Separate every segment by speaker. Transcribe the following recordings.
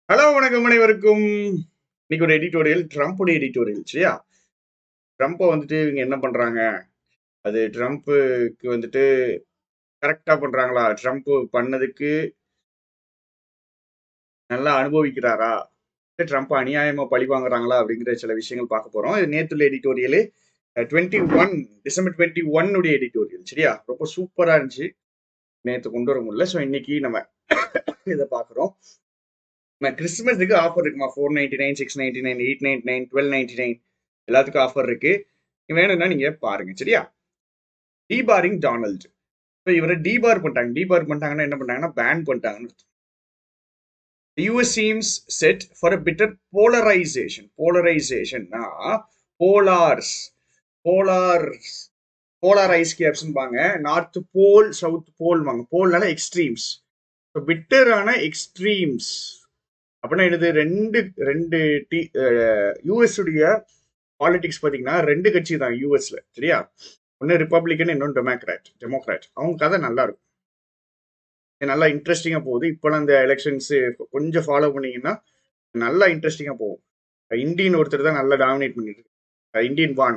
Speaker 1: Hello வணக்கம் அனைவருக்கும் இன்னைக்கு ஒரு எடிட்டோரியல் ட்ரம்ப்புடைய எடிட்டோரியல் சரியா ட்ரம்ப்பை வந்துட்டு இவங்க என்ன பண்றாங்க அது ட்ரம்ப்புக்கு வந்துட்டு கரெக்டா பண்றாங்களா ட்ரம்ப் பண்ணதுக்கு நல்லா அனுபவிக்கிறாரா இல்ல ட்ரம்ப் அநியாயமா பழி வாங்குறாங்களா அப்படிங்கிற சில விஷயங்கள் பார்க்க போறோம் இது நேத்துல editorial twenty one December twenty உடைய எடிட்டோரியல் சரியா ரொம்ப சூப்பரா இருந்துச்சு நேத்து கொண்டு வர முடியல ஸோ இன்னைக்கு நம்ம இதை பார்க்குறோம் நம்ம கிறிஸ்மஸுக்கு ஆஃபர் இருக்குமா four ninety nine six ninety nine eight ninety nine twelve ninety nine எல்லாத்துக்கும் ஆஃபர் இருக்கு வேணும்னா நீங்க பாருங்க சரியா டீபாரிங் டானல்ட் இப்போ இவரை டீபார் பண்ணிட்டாங்க டீபார் பண்ணிட்டாங்கன்னா என்ன பண்ணாங்கன்னா பேன் பண்ணிட்டாங்கன்னு US seems set for a bitter polarisation போலரைசேஷன்னா போலார்ஸ் போலார்ஸ் போலார் ஐஸ் கேப்ஸ்பாங்க நார்த் போல் சவுத் போல் வாங்க போல்னால எக்ஸ்ட்ரீம்ஸ் ஸோ பிட்டரான எக்ஸ்ட்ரீம்ஸ் அப்படின்னா என்னது ரெண்டு ரெண்டு டி யூஎஸ் உடைய பாலிடிக்ஸ் பார்த்தீங்கன்னா ரெண்டு கட்சி தான் யூஎஸ்ல சரியா ஒன்று ரிப்பப்ளிகன் இன்னொன்று டெமோக்ராட் டெமோக்ராட் அவங்க கதை நல்லா இருக்கும் இது நல்லா இன்ட்ரெஸ்டிங்காக போகுது இப்போலாம் இந்த எலெக்ஷன்ஸ் கொஞ்சம் ஃபாலோ பண்ணீங்கன்னா நல்லா இன்ட்ரெஸ்டிங்காக போகும் இந்தியன் ஒருத்தர் தான் நல்லா டாமினேட் பண்ணிட்டு இருக்கு இந்தியன் வான்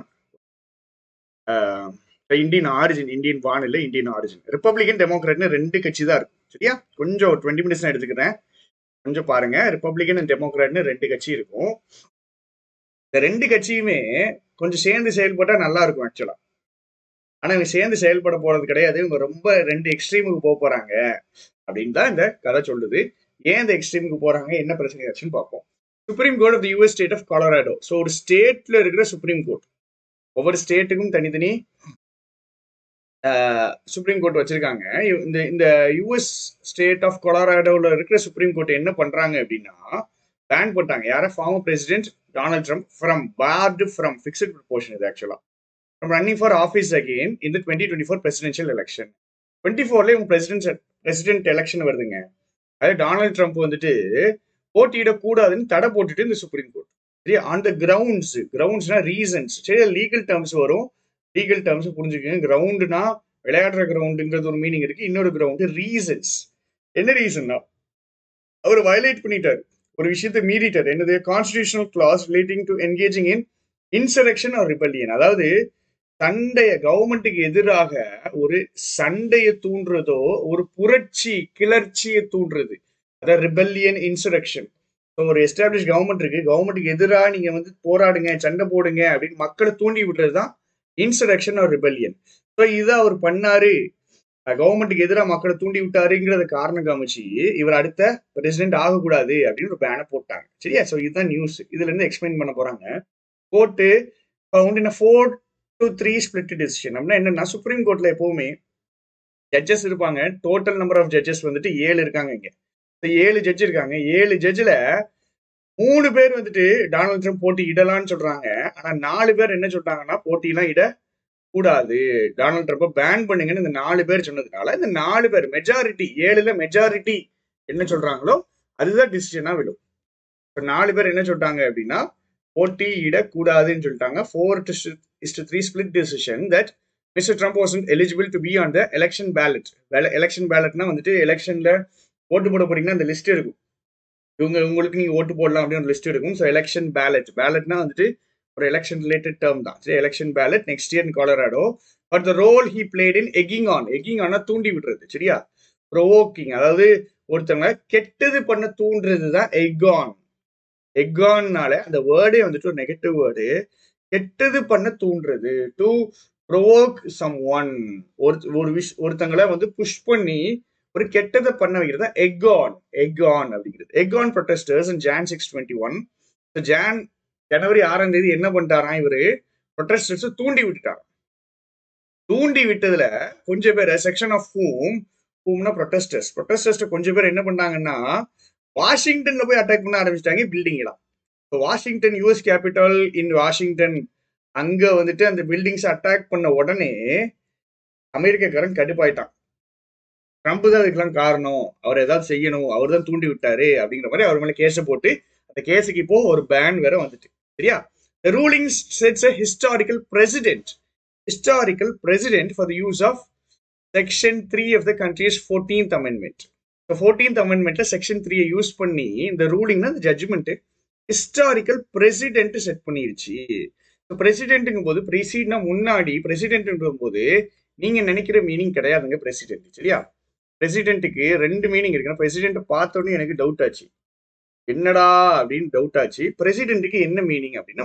Speaker 1: இந்தியன் ஆரிஜின் இந்தியன் வான் இல்லை இந்தியன் ஆரிஜின் ரிப்பப்ளிகன் டெமோக்ராட்னு ரெண்டு கட்சி தான் இருக்கு சரியா கொஞ்சம் ஒரு டுவெண்ட்டி மினிட்ஸ் நான் எடுத்துக்கிறேன் கொஞ்சம் பாருங்க ரிப்பப்ளிகன் அண்ட் டெமோக்ராட்னு ரெண்டு கட்சி இருக்கும் இந்த ரெண்டு கட்சியுமே கொஞ்சம் சேர்ந்து செயல்பட்டா நல்லா இருக்கும் ஆக்சுவலா ஆனா இவங்க சேர்ந்து செயல்பட போறது கிடையாது இவங்க ரொம்ப ரெண்டு எக்ஸ்ட்ரீமுக்கு போக போறாங்க அப்படின்னு தான் இந்த கதை சொல்லுது ஏன் இந்த எக்ஸ்ட்ரீமுக்கு போறாங்க என்ன பிரச்சனை ஆச்சுன்னு பார்ப்போம் Supreme Court of the US state of Colorado so ஒரு ஸ்டேட்ல இருக்கிற சுப்ரீம் கோர்ட் ஒவ்வொரு ஸ்டேட்டுக்கும் தனித்தனி சுப்ரீம் கோர்ட் வச்சிருக்காங்க இந்த இந்த யூஎஸ் ஸ்டேட் ஆஃப் கொலராடோவில் இருக்கிற சுப்ரீம் கோர்ட் என்ன பண்றாங்க அப்படின்னா பேன் பண்ணிட்டாங்க யார former president Donald Trump from barred from fixed proportion இது actually from running for office again இந்த twenty twenty four presidential election twenty ஃபோர்ல இவங்க பிரசிடென்ட் பிரசிடென்ட் எலெக்ஷன் வருதுங்க அது டொனால்ட் ட்ரம்ப் வந்துட்டு போட்டியிடக்கூடாதுன்னு தடை போட்டுட்டு இந்த சுப்ரீம் கோர்ட் சரி ஆன் த கிரவுண்ட்ஸ் கிரவுண்ட்ஸ்னா ரீசன்ஸ் சரி லீகல் டேர்ம்ஸ் வரும் லீகல் டேர்ம்ஸ் புரிஞ்சுக்கோங்க கிரவுண்டுனா விளையாடுற கிரவுண்டுங்கிறது ஒரு மீனிங் இருக்கு இன்னொரு கிரவுண்டு ரீசன்ஸ் என்ன ரீசன்னா அவர் வயலேட் பண்ணிட்டாரு ஒரு விஷயத்தை மீறிட்டார் என்னது constitutional clause relating to engaging in insurrection or rebellion அதாவது சண்டைய கவர்மெண்ட்டுக்கு எதிராக ஒரு சண்டையை தூண்டுறதோ ஒரு புரட்சி கிளர்ச்சியை தூண்டுறது அதாவது ரிபல்லியன் இன்சரக்ஷன் ஸோ ஒரு எஸ்டாப்ளிஷ் கவர்மெண்ட் இருக்கு கவர்மெண்ட்டுக்கு எதிராக நீங்க வந்து போராடுங்க சண்டை போடுங்க அப்படின்னு மக்களை தூண்டி விடுறது தான் இன்சரக்ஷன் ஆர் ரிபல்லியன் ஸோ இதை அவர் பண்ணாரு கவர்மெண்ட்டுக்கு எதிராக மக்களை தூண்டி விட்டாருங்கிறத காரணம் காமிச்சு இவர் அடுத்த பிரசிடென்ட் ஆகக்கூடாது அப்படின்னு ஒரு பேனை போட்டாங்க சரியா ஸோ இதுதான் நியூஸ் இதுல இருந்து எக்ஸ்பிளைன் பண்ண போறாங்க court found in four to three split decision அப்படின்னா என்னன்னா சுப்ரீம் கோர்ட்ல எப்பவுமே ஜட்ஜஸ் இருப்பாங்க டோட்டல் நம்பர் ஆஃப் ஜட்ஜஸ் வந்துட்டு ஏழு இருக்காங்க இங்க ஏழு ஜட்ஜ் இருக்காங்க ஏழு ஜட்ஜில் மூணு பேர் வந்துட்டு டொனால்ட் ட்ரம்ப் போட்டி இடலான்னு சொல்றாங்க ஆனா நாலு பேர் என்ன சொல்றாங்கன்னா போட்டிலாம் இட கூடாது டொனால்ட் ட்ரம்ப்பை பேன் பண்ணுங்கன்னு இந்த நாலு பேர் சொன்னதுனால இந்த நாலு பேர் மெஜாரிட்டி ஏழுல மெஜாரிட்டி என்ன சொல்றாங்களோ அதுதான் டிசிஷனா விடும் இப்போ நாலு பேர் என்ன சொல்லிட்டாங்க அப்படின்னா போட்டி இடக்கூடாதுன்னு சொல்லிட்டாங்க four is to three split decision that Mr Trump was eligible to be on the election ballot election பேலட்னா வந்துட்டு எலெக்ஷன்ல ஓட்டு போட போறீங்கன்னா அந்த லிஸ்ட் இருக்கும் இவங்க உங்களுக்கு நீங்க ஓட்டு போடலாம் அப்படின்னு ஒரு லிஸ்ட் இருக்கும் ஸோ எலெக்ஷன் பேலட் பேலட்னா வந்துட்டு ஒரு எலெக்ஷன் ரிலேட்டட் டேர்ம் தான் சரி election ballot next year in Colorado but the role he played in egging on egging ஆனா தூண்டி விடுறது சரியா ப்ரோவோக்கிங் அதாவது ஒருத்தவங்க கெட்டது பண்ண தூண்டுறது தான் எக்கான் எக்கான்னால அந்த வேர்டே வந்துட்டு ஒரு நெகட்டிவ் வேர்டு கெட்டது பண்ண தூண்டுறது டு ப்ரோவோக் சம் ஒன் ஒரு ஒரு விஷ் ஒருத்தங்களை வந்து புஷ் பண்ணி ஒரு கெட்டதை பண்ண வைக்கிறது தான் எக்கான் எக்கான் அப்படிங்கிறது egg on protesters Jan six twenty one Jan ஜனவரி ஆறாம் தேதி என்ன பண்ணிட்டாராம் இவரு ப்ரொட்டஸ்டர்ஸ் தூண்டி விட்டுட்டார் தூண்டி விட்டதுல கொஞ்சம் பேர் செக்ஷன் ஆஃப் ஹூம் ஹூம்னா ப்ரொட்டஸ்டர்ஸ் ப்ரொட்டஸ்டர்ஸ் கொஞ்சம் பேர் என்ன பண்ணாங்கன்னா வாஷிங்டன்ல போய் அட்டாக் பண்ண ஆரம்பிச்சிட்டாங்க பில்டிங்லாம் இப்போ Washington US Capitol in Washington அங்க வந்துட்டு அந்த பில்டிங்ஸ் அட்டாக் பண்ண உடனே அமெரிக்காக்காரன் கடுப்பாயிட்டான் ட்ரம்ப் தான் இதுக்கெல்லாம் காரணம் அவர் ஏதாவது செய்யணும் அவர் தான் தூண்டி விட்டாரு அப்படிங்கிற மாதிரி அவர் மேல கேஸை போட்டு அந்த கேஸுக்கு இப்போ ஒரு பேன் வேற வந்துட்டு சரியா The ruling sets a historical precedent, historical precedent for the use of Section 3 of the country's 14th Amendment. Fourteenth அமெண்ட்மெண்ட்ல செக்ஷன் த்ரீயை யூஸ் பண்ணி இந்த ரூலிங்னா இந்த ஜட்ஜ்மெண்ட் ஹிஸ்டாரிக்கல் பிரசிடென்ட் செட் பண்ணிருச்சு பிரசிடென்ட்டுங்கும் போது பிரசிட்னா முன்னாடி பிரசிடென்ட்ங்கும் போது நீங்க நினைக்கிற மீனிங் கிடையாதுங்க பிரசிடென்ட் சரியா பிரசிடென்ட்டுக்கு ரெண்டு மீனிங் இருக்கு பிரசிடென்ட் பார்த்தோன்னே எனக்கு டவுட் ஆச்சு என்னடா அப்படின்னு டவுட் ஆச்சு பிரசிடென்ட்டுக்கு என்ன மீனிங் அப்படின்னு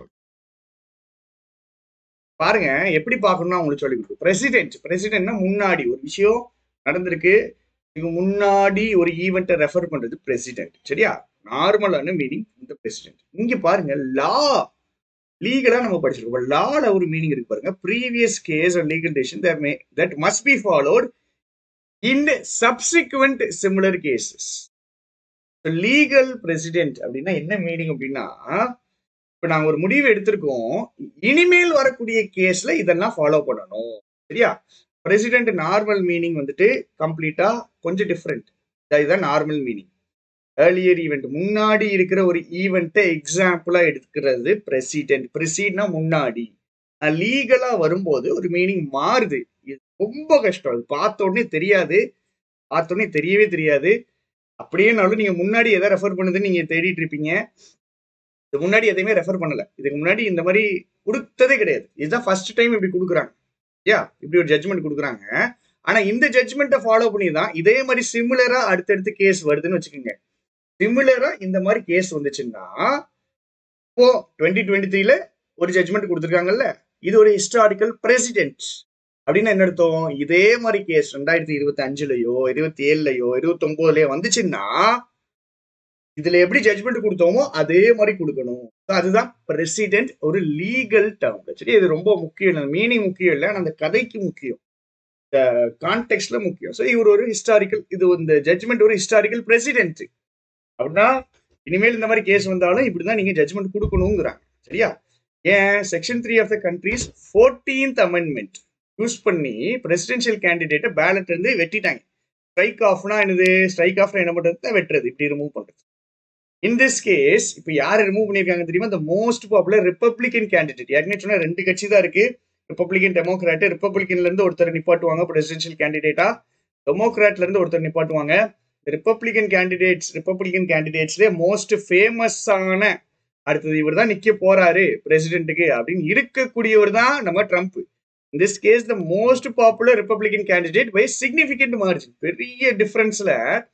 Speaker 1: பாருங்க எப்படி பார்க்கணும்னா உங்களுக்கு சொல்லி கொடுக்கும் பிரசிடென்ட் பிரசிடென்ட்னா முன்னாடி ஒரு விஷயம் நடந்திருக்கு இதுக்கு முன்னாடி ஒரு ஈவெண்ட்டை ரெஃபர் பண்றது பிரசிடென்ட் சரியா நார்மலான மீனிங் இந்த பிரசிடென்ட் இங்க பாருங்க லா லீகலா நம்ம படிச்சிருக்கோம் லால ஒரு மீனிங் இருக்கு பாருங்க previous case or legal decision that must be followed in subsequent similar cases legal precedent அப்படின்னா என்ன மீனிங் அப்படின்னா இப்ப நாங்க ஒரு முடிவு எடுத்திருக்கோம் இனிமேல் வரக்கூடிய கேஸ்ல இதெல்லாம் ஃபாலோ பண்ணணும் சரியா பிரசிடென்ட் நார்மல் மீனிங் வந்துட்டு கம்ப்ளீட்டா கொஞ்சம் டிஃப்ரெண்ட் இதுதான் நார்மல் மீனிங் ஏர்லியர் ஈவெண்ட் முன்னாடி இருக்கிற ஒரு ஈவெண்ட்டை எக்ஸாம்பிளா எடுக்கிறது பிரசிடென்ட் பிரசிட்னா முன்னாடி லீகலா வரும்போது ஒரு மீனிங் மாறுது இது ரொம்ப கஷ்டம் அது பார்த்த உடனே தெரியாது பார்த்த உடனே தெரியவே தெரியாது அப்படியேனாலும் நீங்க முன்னாடி எதை ரெஃபர் பண்ணுதுன்னு நீங்க தேடிட்டு இருப்பீங்க இது முன்னாடி எதையுமே ரெஃபர் பண்ணல இதுக்கு முன்னாடி இந்த மாதிரி கொடுத்ததே கிடையாது இதுதான் ஃபர்ஸ்ட் டைம் இப்படி கொடுக்குறாங்க யா இப்படி ஒரு ஜட்மெண்ட் கொடுக்குறாங்க ஆனா இந்த ஜட்மெண்ட்டை ஃபாலோ பண்ணி தான் இதே மாதிரி சிமிலரா அடுத்தடுத்து கேஸ் வருதுன்னு வச்சுக்கோங்க சிமிலரா இந்த மாதிரி கேஸ் வந்துச்சுன்னா இப்போ டுவெண்ட்டி டுவெண்ட்டி த்ரீல ஒரு ஜட்மெண்ட் கொடுத்துருக்காங்கல்ல இது ஒரு ஹிஸ்டாரிக்கல் பிரசிடென்ட் அப்படின்னு என்ன அர்த்தம் இதே மாதிரி கேஸ் ரெண்டாயிரத்தி இருபத்தி அஞ்சுலயோ இருபத்தி ஏழுலயோ இருபத்தி ஒன்பதுலயோ வந்துச்சுன்னா இதுல எப்படி ஜட்மெண்ட் கொடுத்தோமோ அதே மாதிரி கொடுக்கணும் அதுதான் பிரசிடென்ட் ஒரு லீகல் டேர்ம் சரி இது ரொம்ப முக்கியம் இல்லை மீனிங் முக்கியம் இல்லை அந்த கதைக்கு முக்கியம் இந்த கான்டெக்ட்ல முக்கியம் ஸோ இவர் ஒரு ஹிஸ்டாரிக்கல் இது இந்த ஜட்மெண்ட் ஒரு ஹிஸ்டாரிக்கல் பிரசிடென்ட் அப்படின்னா இனிமேல் இந்த மாதிரி கேஸ் வந்தாலும் இப்படிதான் நீங்க ஜட்மெண்ட் கொடுக்கணுங்கிறாங்க சரியா ஏன் section three of the country's fourteenth amendment use பண்ணி பிரசிடென்ஷியல் கேண்டிடேட்டை பேலட் இருந்து வெட்டிட்டாங்க ஸ்ட்ரைக் ஆஃப்னா என்னது ஸ்ட்ரைக் ஆஃப்னா என்ன பண்றது வெட்டுறது இப்படி ரிமூவ் பண்றது இன் திஸ் கேஸ் இப்போ யார் ரிமூவ் பண்ணியிருக்காங்க தெரியுமா இந்த மோஸ்ட் பாப்புலர் ரிப்பப்ளிகன் கேண்டிடேட் ஏற்கனவே சொன்னா ரெண்டு கட்சி தான் இருக்கு ரிப்பப்ளிகன் டெமோக்ராட் ரிப்பப்ளிகன்ல இருந்து ஒருத்தர் நிப்பாட்டுவாங்க பிரசிடென்ஷியல் கேண்டிடேட்டா டெமோக்ராட்ல இருந்து ஒருத்தர் நிப்பாட்டுவாங்க ரிப்பப்ளிகன் கேண்டிடேட்ஸ் ரிப்பப்ளிகன் கேண்டிடேட்ஸ்ல மோஸ்ட் ஃபேமஸான அடுத்தது இவர் தான் நிக்க போறாரு பிரசிடென்ட்டுக்கு அப்படின்னு இருக்கக்கூடியவர் தான் நம்ம Trump in this case the most popular Republican candidate by significant margin பெரிய டிஃபரன்ஸ்ல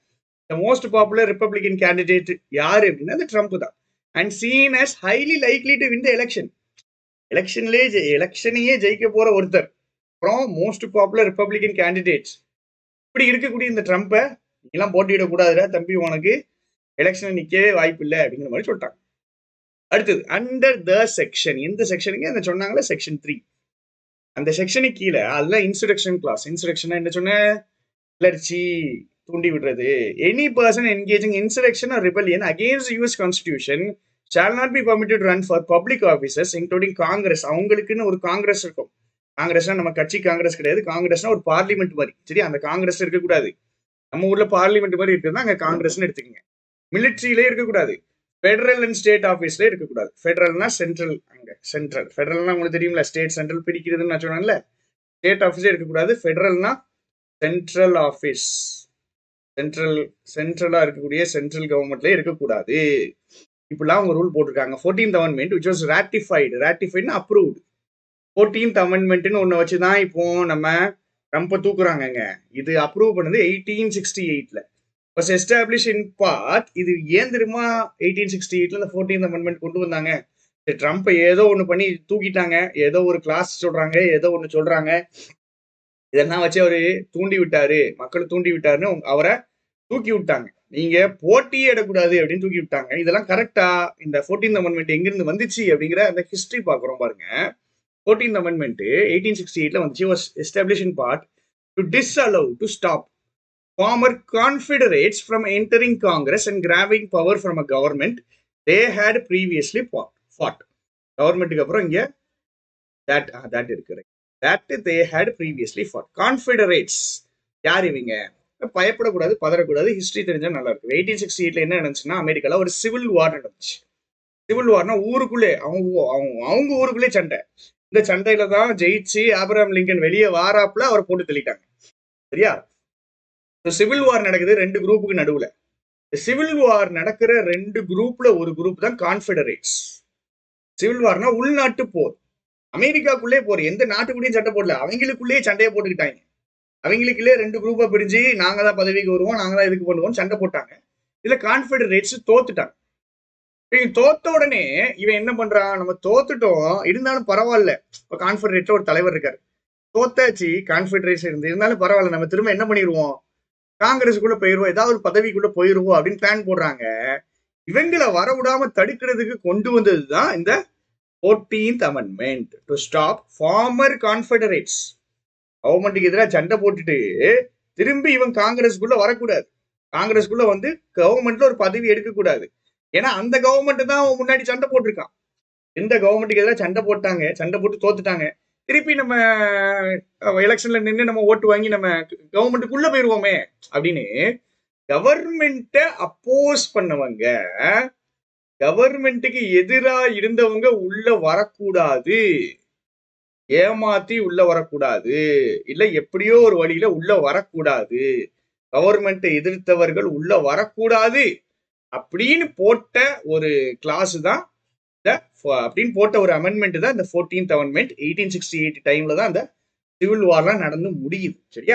Speaker 1: the most popular Republican candidate யாரு அப்படின்னா அந்த ட்ரம்ப் தான் and seen as highly likely to win the election எலெக்ஷன்லேயே எலெக்ஷனையே ஜெயிக்க போற ஒருத்தர் அப்புறம் மோஸ்ட் பாப்புலர் ரிப்பப்ளிகன் கேண்டிடேட்ஸ் இப்படி இருக்கக்கூடிய இந்த ட்ரம்ப்பை நீங்களாம் போட்டியிடக்கூடாதுடா தம்பி உனக்கு எலெக்ஷன் நிக்கவே வாய்ப்பு இல்லை அப்படிங்கிற மாதிரி சொல்லிட்டாங்க அடுத்தது அண்டர் த செக்ஷன் எந்த செக்ஷனுக்கு அந்த சொன்னாங்களே செக்ஷன் த்ரீ அந்த செக்ஷனுக்கு கீழே அதெல்லாம் இன்ஸ்ட்ரக்ஷன் கிளாஸ் இன்ஸ்ட்ரக்ஷன் என்ன சொன்ன கிளர்ச்சி தூண்டி விடுறது any person engaging insurrection or rebellion against US constitution shall not be permitted run for public officers including Congress அவங்களுக்குன்னு ஒரு காங்கிரஸ் இருக்கும் காங்கிரஸ்னா நம்ம கட்சி காங்கிரஸ் கிடையாது காங்கிரஸ்னா ஒரு பார்லிமெண்ட் மாதிரி சரி அந்த காங்கிரஸ் இருக்கக்கூடாது நம்ம ஊர்ல பார்லிமெண்ட் மாதிரி இருக்குதுன்னா அங்க காங்கிரஸ்னு எடுத்துக்கங்க மிலிட்ரியிலே இருக்கக்கூடாது ஃபெடரல் அண்ட் ஸ்டேட் ஆஃபீஸ்ல இருக்கக்கூடாது ஃபெடரல்னா சென்ட்ரல் அங்க சென்ட்ரல் ஃபெடரல்னா உங்களுக்கு தெரியும்ல ஸ்டேட் சென்ட்ரல் பிரிக்கிறதுன்னு நான் சொன்னேன்ல ஸ்டேட் ஆஃபீஸே இருக்கக்கூடாது ஃபெடரல்னா சென்ட்ரல் ஆஃபீஸ் சென்ட்ரல் சென்ட்ரலா இருக்கக்கூடிய சென்ட்ரல் கவர்மெண்ட்ல இருக்கக்கூடாது இப்படிலாம் அவங்க ரூல் போட்டிருக்காங்க fourteenth amendment which was ratified ராட்டிஃபைட்னு அப்ரூவ்டு ஃபோர்டீன்த் அமெண்ட்மெண்ட்னு ஒன்று வச்சு தான் இப்போ நம்ம ட்ரம்ப்பை தூக்குறாங்கங்க இது அப்ரூவ் பண்ணது எயிட்டீன் சிக்ஸ்டி எயிட்ல வாஸ் எஸ்டாப்ளிஷ் இன் பார்ட் இது ஏன் தெரியுமா எயிட்டீன் சிக்ஸ்டி எயிட்ல இந்த ஃபோர்டீன்த் அமெண்ட்மெண்ட் கொண்டு வந்தாங்க ட்ரம்ப்பை ஏதோ ஒன்று பண்ணி தூக்கிட்டாங்க ஏதோ ஒரு கிளாஸ் சொல்றாங்க ஏதோ ஒன்று சொல்றாங்க இதெல்லாம் வச்சு அவரு தூண்டி விட்டாரு மக்கள் தூண்டி விட்டாருன்னு அவரை தூக்கி விட்டாங்க நீங்க போட்டியே இடக்கூடாது அப்படின்னு தூக்கி விட்டாங்க இதெல்லாம் கரெக்டா இந்த ஃபோர்டீன்த் அமெண்ட்மெண்ட் எங்கிருந்து வந்துச்சு அப்படிங்கிற அந்த ஹிஸ்டரி பாக்குறோம் பாருங்க ஃபோர்டீன்த் அமெண்ட்மெண்ட் எயிட்டீன் சிக்ஸ்டி எயிட்ல வந்துச்சு was establish in part to disallow to stop former Confederates from entering Congress and grabbing power from a government they had previously fought கவர்மெண்ட்டுக்கு அப்புறம் இங்க தட் தட் இருக்கு that they had previously fought Confederates யார் இவங்க பயப்படக்கூடாது பதறக்கூடாது history தெரிஞ்சா நல்லா இருக்கும் எயிட்டீன் சிக்ஸ்டி எயிட்ல என்ன நடந்துச்சுன்னா அமெரிக்கால ஒரு சிவில் வார் நடந்துச்சு சிவில் வார்னா ஊருக்குள்ளே அவங்க அவங்க அவங்க ஊருக்குள்ளே சண்டை இந்த சண்டையில தான் ஜெயிச்சு ஆபராம் லிங்கன் வெளியே வாராப்புல அவரை போட்டு தள்ளிட்டாங்க சரியா சிவில் வார் நடக்குது ரெண்டு குரூப்புக்கு நடுவுல சிவில் வார் நடக்கிற ரெண்டு குரூப்ல ஒரு குரூப் தான் கான்ஃபெடரேட்ஸ் சிவில் வார்னா உள்நாட்டு போர் அமெரிக்காக்குள்ளே போர் எந்த நாட்டுக்குள்ளேயும் சண்டை போடல அவங்களுக்குள்ளேயே சண்டையை போட்டுக்கிட்டாங்க அவங்களுக்குள்ளே ரெண்டு குரூப்பா பிரிஞ்சு நாங்க தான் பதவிக்கு வருவோம் நாங்க தான் இதுக்கு பண்ணுவோம் சண்டை போட்டாங்க இதுல கான்ஃபெடரேட்ஸ் தோத்துட்டாங்க இவன் தோத்த உடனே இவன் என்ன பண்றான் நம்ம தோத்துட்டோம் இருந்தாலும் பரவாயில்ல இப்ப கான்ஃபெடரேட்ல ஒரு தலைவர் இருக்காரு தோத்தாச்சு கான்ஃபெடரேஷன் இருந்து இருந்தாலும் பரவாயில்ல நம்ம திரும்ப என்ன பண்ணிடுவோம் காங்கிரஸுக்குள்ள போயிருவோம் ஏதாவது ஒரு பதவிக்குள்ள போயிருவோம் அப்படின்னு பிளான் போடுறாங்க இவங்களை வர விடாம தடுக்கிறதுக்கு கொண்டு வந்ததுதான் இந்த fourteenth amendment to stop former Confederates கவர்மெண்ட்டுக்கு எதிராக சண்டை போட்டுட்டு திரும்பி இவன் காங்கிரஸ்க்குள்ள வரக்கூடாது காங்கிரஸ்க்குள்ள வந்து கவர்மெண்ட்ல ஒரு பதவி எடுக்கக்கூடாது ஏன்னா அந்த கவர்மெண்ட் தான் அவன் முன்னாடி சண்டை போட்டிருக்கான் எந்த கவர்மெண்ட்டுக்கு எதிராக சண்டை போட்டாங்க சண்டை போட்டு தோத்துட்டாங்க திருப்பி நம்ம எலெக்ஷன்ல நின்று நம்ம ஓட்டு வாங்கி நம்ம கவர்மெண்ட்டுக்குள்ள போயிருவோமே அப்படின்னு கவர்மெண்ட்டை அப்போஸ் பண்ணவங்க கவர்மெண்ட்டுக்கு எதிரா இருந்தவங்க உள்ள வரக்கூடாது ஏமாத்தி உள்ள வரக்கூடாது இல்ல எப்படியோ ஒரு வழியில உள்ள வரக்கூடாது கவர்மெண்ட்டை எதிர்த்தவர்கள் உள்ள வரக்கூடாது அப்படின்னு போட்ட ஒரு கிளாஸ் தான் இந்த ஃப- அப்படின்னு போட்ட ஒரு அமெண்ட்மெண்ட் தான் இந்த fourteenth amendment eighteen sixty eight டைம்ல தான் அந்த சிவில் வார்லாம் நடந்து முடியுது சரியா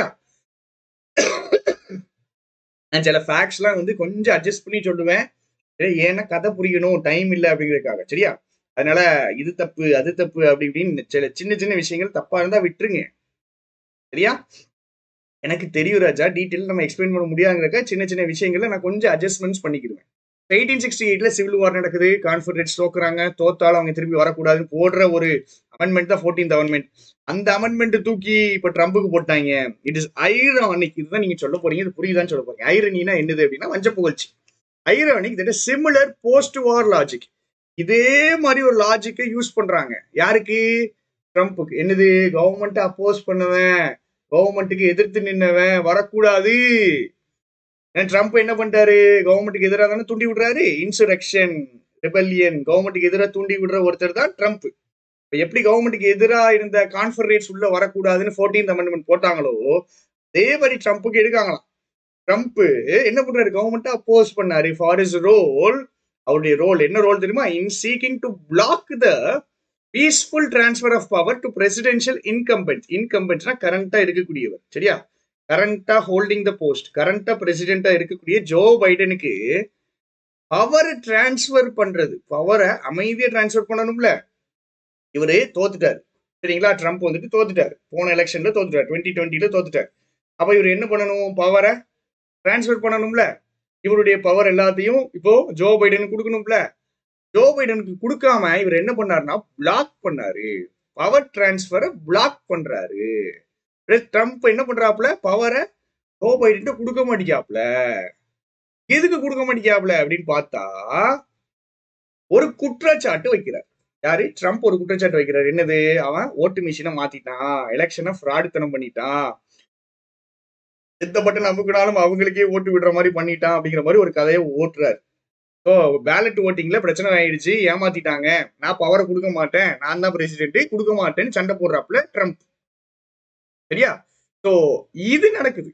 Speaker 1: நான் சில ஃபேக்ட்ஸ்லாம் வந்து கொஞ்சம் அட்ஜஸ்ட் பண்ணி சொல்லுவேன் ஏ- ஏன்னா கதை புரியணும் டைம் இல்லை அப்படிங்கறதுக்காக சரியா அதனால இது தப்பு அது தப்பு அப்படி இப்படின்னு சில சின்ன சின்ன விஷயங்கள் தப்பா இருந்தா விட்டுருங்க சரியா எனக்கு தெரியும் ராஜா டீட்டெயில் நம்ம எக்ஸ்பிளைன் பண்ண முடியாதுங்கிறக்க சின்ன சின்ன விஷயங்களை நான் கொஞ்சம் அட்ஜஸ்ட்மெண்ட்ஸ் பண்ணிக்கிடுவேன் எயிட்டீன் சிக்ஸ்டி எயிட்ல சிவில் வார் நடக்குது கான்ஃபெடரேட்ஸ் தோக்குறாங்க தோத்தாலும் அவங்க திரும்பி வரக்கூடாதுன்னு போடுற ஒரு அமெண்ட்மெண்ட் தான் ஃபோர்டீன்த் அமெண்ட்மெண்ட் அந்த அமெண்ட்மெண்ட் தூக்கி இப்ப ட்ரம்புக்கு போட்டாங்க இட் இஸ் ஐரானிக் இதுதான் நீங்க சொல்ல போறீங்க இது புரியுதான்னு சொல்ல போறீங்க ஐரனினா என்னது அப்படின்னா வஞ்ச புகழ்ச்சி ironic that similar post war logic இதே மாதிரி ஒரு லாஜிக்கை யூஸ் பண்றாங்க யாருக்கு ட்ரம்ப்புக்கு என்னது கவர்மெண்ட் அப்போஸ் பண்ணவன் கவர்மெண்ட்டுக்கு எதிர்த்து நின்னவன் வரக்கூடாது ஏன்னா ட்ரம்ப் என்ன பண்ணிட்டாரு கவர்மெண்ட்டுக்கு எதிராக தானே தூண்டி விடுறாரு இன்சூரக்ஷன் ரெபல்லியன் கவர்மெண்ட்டுக்கு எதிராக தூண்டி விடுற ஒருத்தர் தான் ட்ரம்ப் இப்ப எப்படி கவர்மெண்ட்டுக்கு எதிராக இருந்த கான்ஃபரேட்ஸ் உள்ள வரக்கூடாதுன்னு ஃபோர்டீன்த் அமெண்ட்மெண்ட் போட்டாங்களோ அதே மாதிரி ட்ரம்ப்புக்கு எடுக்காங்களாம் ட்ரம்ப் என்ன பண்றாரு கவர்மெண்ட் அப்போஸ் பண்ணாரு ஃபார் இஸ் ரோல் அவருடைய ரோல் என்ன ரோல் தெரியுமா in seeking to block the peaceful transfer of power to presidential incumbent இன்கம்பென்ட்னா கரண்டா இருக்கக்கூடியவர் சரியா கரண்டா ஹோல்டிங் த போஸ்ட் கரண்டா பிரசிடென்டா இருக்கக்கூடிய ஜோ பைடனுக்கு பவர் டிரான்ஸ்ஃபர் பண்றது பவரை அமைதியா டிரான்ஸ்ஃபர் பண்ணணும்ல இவரு தோத்துட்டாரு சரிங்களா ட்ரம்ப் வந்துட்டு தோத்துட்டாரு போன எலெக்ஷன்ல தோத்துட்டாரு டுவெண்ட்டி டுவெண்ட்டில தோத்துட்டாரு அப்ப இவர் என்ன பண்ணணும் பவரை டிரான்ஸ்ஃபர் பண்ணணும்ல இவருடைய பவர் எல்லாத்தையும் இப்போ ஜோ பைடனுக்கு கொடுக்கணும்ல ஜோ பைடனுக்கு கொடுக்காம இவர் என்ன பண்ணாருன்னா பிளாக் பண்ணாரு பவர் டிரான்ஸ்ஃபரை பிளாக் பண்றாரு ட்ரம்ப் என்ன பண்றாப்புல பவரை ஜோ பைடன் கொடுக்க மாட்டேங்காப்ல எதுக்கு கொடுக்க மாட்டேங்காப்ல அப்படின்னு பார்த்தா ஒரு குற்றச்சாட்டு வைக்கிறார் யாரு ட்ரம்ப் ஒரு குற்றச்சாட்டு வைக்கிறார் என்னது அவன் ஓட்டு மிஷினை மாத்திட்டான் எலெக்ஷனை ஃப்ராடுத்தனம் பண்ணிட்டான் எந்த பட்டன் அமுக்கினாலும் அவங்களுக்கே ஓட்டு விடுற மாதிரி பண்ணிட்டான் அப்படிங்கிற மாதிரி ஒரு கதையை ஓட்டுறாரு ஸோ பேலட் ஓட்டிங்ல பிரச்சனை ஆயிடுச்சு ஏமாத்திட்டாங்க நான் பவரை கொடுக்க மாட்டேன் நான் தான் பிரசிடென்ட் கொடுக்க மாட்டேன்னு சண்டை போடுறாப்புல ட்ரம்ப் சரியா ஸோ இது நடக்குது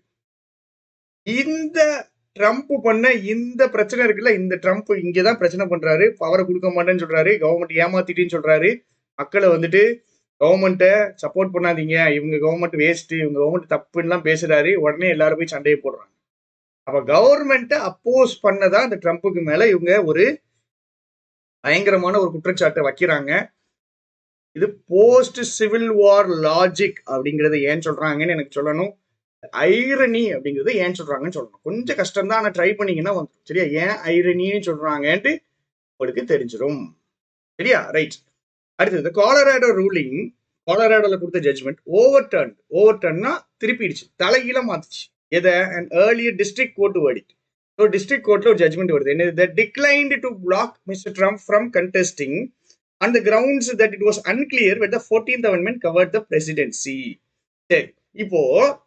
Speaker 1: இந்த ட்ரம்ப் பண்ண இந்த பிரச்சனை இருக்குல்ல இந்த ட்ரம்ப் இங்கதான் பிரச்சனை பண்றாரு பவரை கொடுக்க மாட்டேன்னு சொல்றாரு கவர்மெண்ட் ஏமாத்திட்டேன்னு சொல்றாரு மக்களை வந்துட்டு கவர்மெண்ட்டை சப்போர்ட் பண்ணாதீங்க இவங்க கவர்மெண்ட் வேஸ்ட் இவங்க கவர்மெண்ட் தப்புன்னுலாம் பேசுறாரு உடனே எல்லாரும் போய் சண்டையை போடுறாங்க அப்ப கவர்மெண்ட்டை அப்போஸ் பண்ணதான் இந்த ட்ரம்ப்புக்கு மேல இவங்க ஒரு பயங்கரமான ஒரு குற்றச்சாட்டை வைக்கிறாங்க இது போஸ்ட் சிவில் வார் லாஜிக் அப்படிங்கறத ஏன் சொல்றாங்கன்னு எனக்கு சொல்லணும் ஐரணி அப்படிங்கறத ஏன் சொல்றாங்கன்னு சொல்லணும் கொஞ்சம் கஷ்டம் தான் ஆனா ட்ரை பண்ணீங்கன்னா வந்துடும் சரியா ஏன் ஐரணின்னு சொல்றாங்கன்ட்டு உங்களுக்கு தெரிஞ்சிடும் சரியா ரைட் அடுத்தது காலராடோ ரூலிங் காலராடோல கொடுத்த ஜட்ஜ்மெண்ட் ஓவர் டர்ன் ஓவர் டர்ன்னா திருப்பிடுச்சு தலைகீழ மாத்துச்சு எதை and earlier district court verdict so district கோர்ட்ல ஒரு ஜட்மெண்ட் வருது என்னது declined to block Mr Trump from contesting on the grounds that it was unclear whether the 14th amendment covered the presidency சரி இப்போ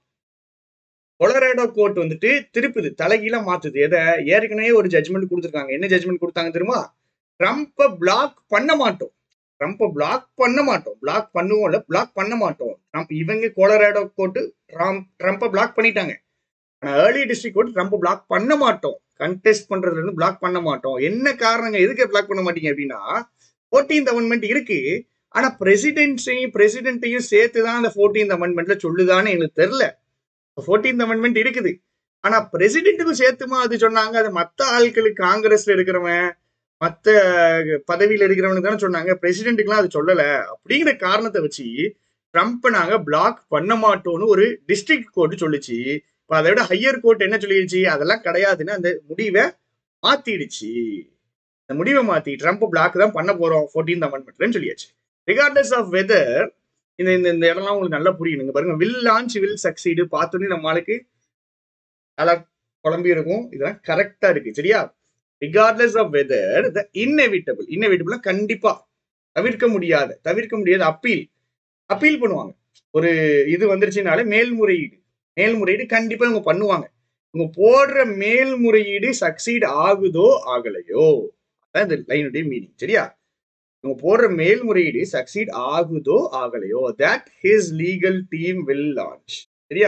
Speaker 1: கொலராடோ கோர்ட் வந்துட்டு திருப்புது தலைகீழ மாத்துது எதை ஏற்கனவே ஒரு ஜட்மெண்ட் கொடுத்துருக்காங்க என்ன ஜட்மெண்ட் கொடுத்தாங்க தெரியுமா ட்ரம்ப்பை பிளாக் பண்ண மாட்டோம் ட்ரம்ப்பை பிளாக் பண்ண மாட்டோம் பிளாக் பண்ணுவோம்ல பிளாக் பண்ண மாட்டோம் ட்ரம்ப் இவங்க கொலராடோ கோர்ட்டு ட்ரம்ப் ட்ரம்ப்பை பிளாக் பண்ணிட்டாங்க early district court Trump block பண்ண மாட்டோம் கண்டெஸ்ட் பண்றதுல இருந்து பிளாக் பண்ண மாட்டோம் என்ன காரணங்க எதுக்கு பிளாக் பண்ண மாட்டீங்க அப்படின்னா ஃபோர்டீன்த் அமெண்ட்மெண்ட் இருக்கு ஆனா பிரசிடென்ட்ஸையும் பிரசிடென்ட்டையும் சேர்த்து தான் அந்த ஃபோர்டீன்த் அமெண்ட்மெண்ட்ல சொல்லுதான்னு எங்களுக்கு தெரியல ஃபோர்டீன்த் அமெண்ட்மெண்ட் இருக்குது ஆனா பிரசிடென்ட்டுக்கும் சேர்த்துமா அது சொன்னாங்க அது மத்த ஆட்களுக்கு காங்கிரஸ்ல இருக்கிறவன் மத்த பதவியில இருக்கிறவனுக்கு தானே சொன்னாங்க பிரசிடென்ட்டுக்குலாம் அது சொல்லல அப்படிங்கிற காரணத்தை வச்சு ட்ரம்ப்பை நாங்க பிளாக் பண்ண மாட்டோம்னு ஒரு டிஸ்ட்ரிக்ட் கோர்ட் சொல்லுச்சு இப்ப அதை விட ஹையர் கோர்ட் என்ன சொல்லிடுச்சு அதெல்லாம் கிடையாதுன்னு அந்த முடிவை மாத்திடுச்சு அந்த முடிவை மாத்தி ட்ரம்ப் பிளாக் தான் பண்ண போறோம் ஃபோர்டீன்த் அமெண்ட்மெண்ட்லன்னு சொல்லியாச்சு ரிகார்ட்லெஸ் ஆஃப் வெதர் இந்த இந்த இந்த இடம்லாம் உங்களுக்கு நல்லா புரியணுங்க பாருங்க வில் லான்ச் வில் சக்சீடு பார்த்தோன்னே நம்ம ஆளுக்கு நல்லா குழம்பி இருக்கும் இதெல்லாம் கரெக்டா இருக்கு சரியா regardless of whether the inevitable இன்னெவிட்டபிள்னா கண்டிப்பா தவிர்க்க முடியாத தவிர்க்க முடியாத அப்பீல் அப்பீல் பண்ணுவாங்க ஒரு இது வந்துருச்சுனாலே மேல்முறையீடு மேல்முறையீடு கண்டிப்பா இவங்க பண்ணுவாங்க இவங்க போடுற மேல்முறையீடு சக்சீட் ஆகுதோ ஆகலையோ அதான் இந்த லைனுடைய மீனிங் சரியா இவங்க போடுற மேல்முறையீடு சக்சீட் ஆகுதோ ஆகலையோ that his legal team will launch சரியா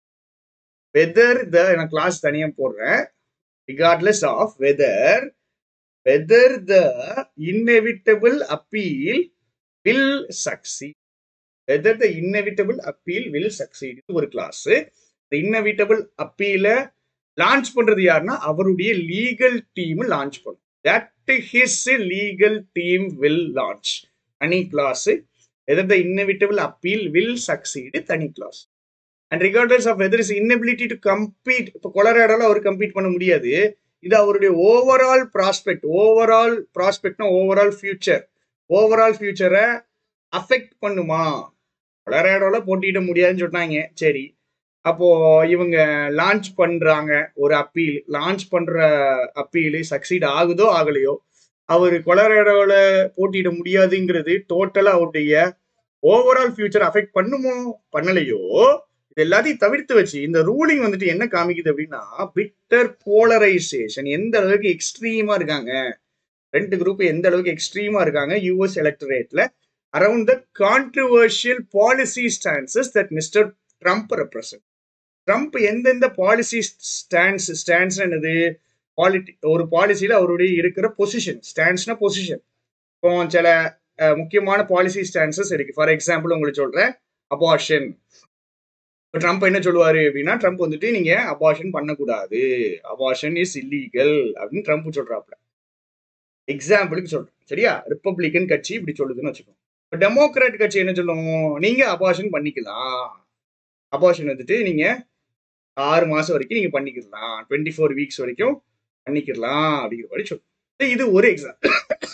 Speaker 1: வெதர் த நான் கிளாஸ் தனியா போடுறேன் regardless of whether whether the inevitable appeal will succeed whether the inevitable appeal will succeed இது ஒரு கிளாஸ் இன்னவிட்டபிள் அப்பீல லான்ச் பண்றது யாருன்னா அவருடைய லீகல் டீம் லான்ச் பண்ணும் that his legal team will launch தனி clause whether the inevitable appeal will succeed தனி clause and regardless of whether his inability to compete இப்போ கொலராடோல அவர் கம்பீட் பண்ண முடியாது இது அவருடைய ஓவரால் ப்ராஸ்பெக்ட் ஓவரால் ப்ராஸ்பெக்ட்னா ஓவரால் ஃபியூச்சர் ஓவரால் ஃபியூச்சரை அஃபெக்ட் பண்ணுமா கொலராடோல போட்டியிட முடியாதுன்னு சொன்னாங்க சரி அப்போ இவங்க லான்ச் பண்றாங்க ஒரு அப்பீல் லான்ச் பண்ற அப்பீல் சக்சீட் ஆகுதோ ஆகலையோ அவர் கொலராடோல போட்டியிட முடியாதுங்கிறது டோட்டலா அவருடைய ஓவரால் ஃபியூச்சர் அஃபெக்ட் பண்ணுமோ பண்ணலையோ இது எல்லாத்தையும் தவிர்த்து வச்சு இந்த ரூலிங் வந்துட்டு என்ன காமிக்குது அப்படின்னா பிட்டர் போலரைசேஷன் எந்த அளவுக்கு எக்ஸ்ட்ரீமா இருக்காங்க ரெண்டு குரூப் எந்த அளவுக்கு எக்ஸ்ட்ரீமா இருக்காங்க யூஎஸ் எலக்டரேட்ல around the controversial policy stances that Mr Trump represent Trump எந்தெந்த பாலிசி ஸ்டான்ஸ் ஸ்டான்ஸ் என்னது பாலிட்டி ஒரு பாலிசியில அவருடைய இருக்கிற பொசிஷன் ஸ்டான்ஸ்னா பொசிஷன் இப்போ சில முக்கியமான பாலிசி ஸ்டான்சஸ் இருக்கு ஃபார் எக்ஸாம்பிள் உங்களுக்கு சொல்றேன் அபார்ஷன் இப்போ ட்ரம்ப் என்ன சொல்லுவாரு அப்படின்னா ட்ரம்ப் வந்துட்டு நீங்க அபார்ஷன் பண்ணக்கூடாது அபார்ஷன் இஸ் இல்லீகல் அப்படின்னு ட்ரம்ப் சொல்றாப்ல எக்ஸாம்பிளுக்கு சொல்றேன் சரியா ரிப்பப்ளிகன் கட்சி இப்படி சொல்லுதுன்னு வச்சுக்கோங்க இப்போ டெமோக்ராட் கட்சி என்ன சொல்லும் நீங்க அபார்ஷன் பண்ணிக்கலாம் அபார்ஷன் வந்துட்டு நீங்க ஆறு மாசம் வரைக்கும் நீங்க பண்ணிக்கலாம் டுவெண்ட்டி ஃபோர் வீக்ஸ் வரைக்கும் பண்ணிக்கலாம் அப்படிங்கிற மாதிரி சொல்லும் இது ஒரு எக்ஸாம்பிள்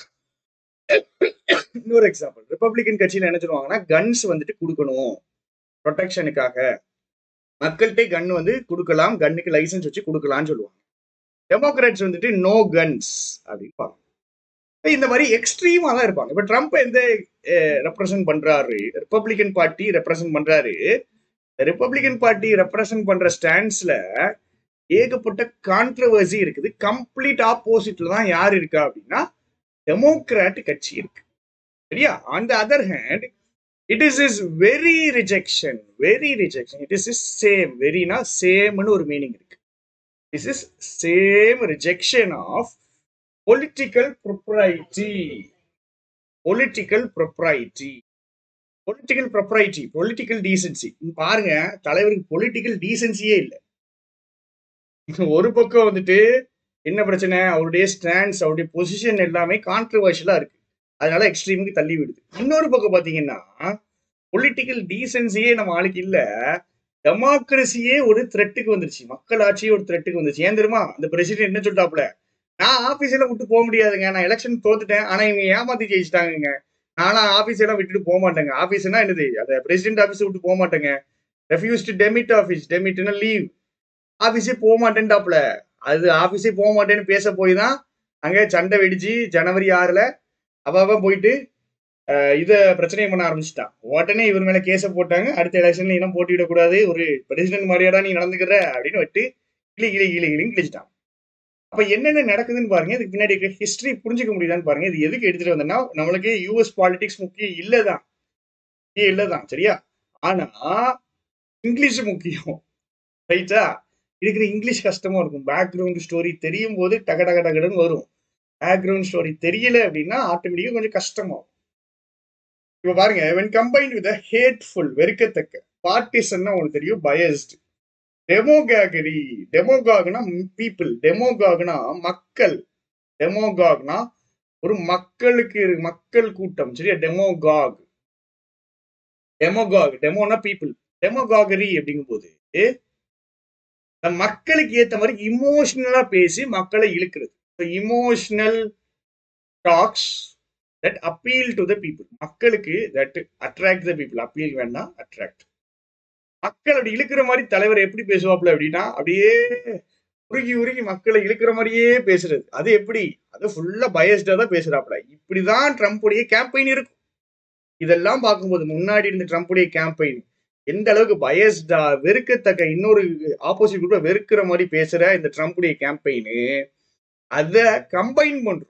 Speaker 1: இன்னொரு எக்ஸாம்பிள் ரிப்பப்ளிகன் கட்சியில என்ன சொல்லுவாங்கன்னா கன்ஸ் வந்துட்டு கொடுக்கணும் ப்ரொடெக்ஷனுக்காக மக்கள்கிட்ட கன் வந்து கொடுக்கலாம் கன்னுக்கு லைசன்ஸ் வச்சு கொடுக்கலாம்னு சொல்லுவாங்க டெமோக்ராட்ஸ் வந்துட்டு நோ கன்ஸ் அப்படின்பாங்க இந்த மாதிரி எக்ஸ்ட்ரீமா தான் இருப்பாங்க இப்ப ட்ரம்ப் எந்த ரெப்ரசன்ட் பண்றாரு ரிப்பப்ளிகன் பார்ட்டி ரெப்ரசன்ட் பண்றாரு ரிப்பப்ளிகன் பார்ட்டி ரெப்ரசன்ட் பண்ற ஸ்டாண்ட்ஸ்ல ஏகப்பட்ட கான்ட்ரவர்சி இருக்குது கம்ப்ளீட் ஆப்போசிட்ல தான் யார் இருக்கா அப்படின்னா டெமோக்ராட் கட்சி இருக்கு சரியா on the other hand it is is very rejection very rejection it is is same வெரினா சேம்னு ஒரு மீனிங் இருக்கு this is same rejection of political propriety political propriety political propriety political decency பாருங்க தலைவருக்கு பொலிட்டிக்கல் டீசன்சியே இல்லை ஒரு பக்கம் வந்துட்டு என்ன பிரச்சனை அவருடைய ஸ்டாண்ட்ஸ் அவருடைய பொசிஷன் எல்லாமே கான்ட்ரவர்ஷியலா இருக்கு அதனால எக்ஸ்ட்ரீமுக்கு தள்ளி விடுது இன்னொரு பக்கம் பாத்தீங்கன்னா பொலிட்டிக்கல் டீசன்சியே நம்ம ஆளுக்கு இல்ல டெமோக்ரஸியே ஒரு த்ரெட்டுக்கு வந்துருச்சு மக்களாட்சியே ஒரு த்ரெட்டுக்கு வந்துருச்சு ஏன் தெரியுமா அந்த பிரசிடென்ட் என்ன சொல்லிட்டாப்ல நான் ஆபீஸ்ல விட்டு போக முடியாதுங்க நான் எலெக்ஷன் தோத்துட்டேன் ஆனா இவங்க ஏமாத்தி ஜெயிச்சிட்டாங்க நானா ஆபீஸ் எல்லாம் விட்டுட்டு போக மாட்டேங்க ஆபீஸ்னா என்னது அந்த பிரசிடென்ட் ஆபீஸ் விட்டு போக மாட்டேங்க ரெஃப்யூஸ் டு டெமிட் ஆஃபீஸ் டெமிட்னா லீவ் ஆபீஸே போக மாட்டேன்டாப்ல அது ஆபீஸே போக மாட்டேன்னு பேச போய் தான் அங்க சண்டை வெடிச்சு ஜனவரி ஆறுல அவ போயிட்டு இத பிரச்சனையை பண்ண ஆரம்பிச்சுட்டான் உடனே இவர் மேல கேஸ போட்டாங்க அடுத்த எலெக்ஷன்ல இன்னும் போட்டியிடக்கூடாது ஒரு பிரசிடென்ட் மாதிரியாடா நீ நடந்துக்கிற அப்படின்னு விட்டு கிளி கிளி கிளி கிளின்னு கிழிச்சிட்டான் அப்ப என்னென்ன நடக்குதுன்னு பாருங்க இதுக்கு பின்னாடி இருக்க ஹிஸ்டரி புரிஞ்சுக்க முடியுதான்னு பாருங்க இது எதுக்கு எடுத்துட்டு வந்தேன்னா நம்மளுக்கு யூஎஸ் பாலிடிக்ஸ் முக்கியம் இல்லதான் முக்கியம் இல்லதான் சரியா ஆனா இங்கிலீஷ் முக்கியம் ரைட்டா இருக்கிற இங்கிலீஷ் கஷ்டமா இருக்கும் பேக்ரவுண்ட் ஸ்டோரி தெரியும் போது டக டக டகடன்னு வரும் பேக்ரவுண்ட் ஸ்டோரி தெரியல அப்படின்னா ஆட்டோமேட்டிக்கா கொஞ்சம் கஷ்டமாகும் இப்ப பாருங்க when combined with a hateful வெறுக்கத்தக்க பார்ட்டிசன்னா உங்களுக்கு தெரியும் பயஸ்ட் டெமோகாகரி டெமோகாக்னா பீப்புள் டெமோகாக்னா மக்கள் டெமோகாக்னா ஒரு மக்களுக்கு இரு- மக்கள் கூட்டம் சரியா டெமோகாக் டெமோகாக் டெமோனா பீப்புள் டெமோகாகரி அப்படிங்கும் போது இந்த மக்களுக்கு ஏத்த மாதிரி இமோஷனலா பேசி மக்களை இழுக்கிறது emotional talks that appeal to the people மக்களுக்கு that attract the people appeal வேணா அட்ராக்ட் மக்கள் அப்படி இழுக்கிற மாதிரி தலைவர் எப்படி பேசுவாப்ல அப்படின்னா அப்படியே உருகி உருகி மக்களை இழுக்கிற மாதிரியே பேசுறது அது எப்படி அது ஃபுல்லா பயஸ்டா தான் பேசுறாப்ல இப்படிதான் ட்ரம்ப்புடைய கேம்பெயின் இருக்கும் இதெல்லாம் பார்க்கும்போது முன்னாடி இருந்த ட்ரம்ப்புடைய கேம்பெயின் எந்த அளவுக்கு பயஸ்டா வெறுக்கத்தக்க இன்னொரு ஆப்போசிட் குரூப்பை வெறுக்கிற மாதிரி பேசுற இந்த ட்ரம்ப்புடைய கேம்பெயின் அதை கம்பைன் பண்றோம்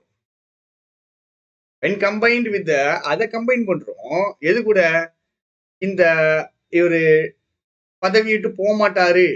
Speaker 1: when combined with the அதை கம்பைன் பண்றோம் எது கூட இந்த இவரு பதவி விட்டு போக மாட்டாரு